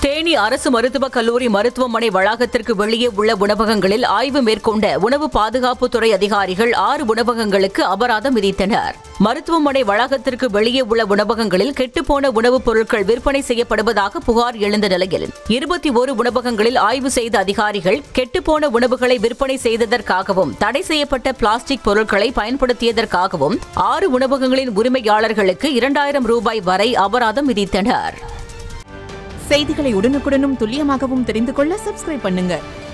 தேனி அரசு மருத்துவக் கல்லூரி மருத்துவமனை வளாகத்திற்கு வெளியே உள்ள உணவகங்களில் ஆய்வு மேற்கொண்ட உணவு பாதுகாப்புத்துறை அதிகாரிகள் ஆறு உணவகங்களுக்கு அபராதம் விதித்தனர் மருத்துவமனை வளாகத்திற்கு வெளியே உள்ள உணவகங்களில் கெட்டுப்போன உணவுப் பொருட்கள் விற்பனை செய்யப்படுவதாக புகார் எழுந்த நிலையில் இருபத்தி ஒரு உணவகங்களில் ஆய்வு செய்த அதிகாரிகள் கெட்டுப்போன உணவுகளை விற்பனை செய்ததற்காகவும் தடை செய்யப்பட்ட பிளாஸ்டிக் பொருட்களை பயன்படுத்தியதற்காகவும் ஆறு உணவகங்களின் உரிமையாளர்களுக்கு இரண்டாயிரம் ரூபாய் வரை அபராதம் விதித்தனர் செய்திகளை உடனுக்குடனும் துல்லியமாகவும் தெரிந்து கொள்ள சப்ஸ்கிரைப் பண்ணுங்க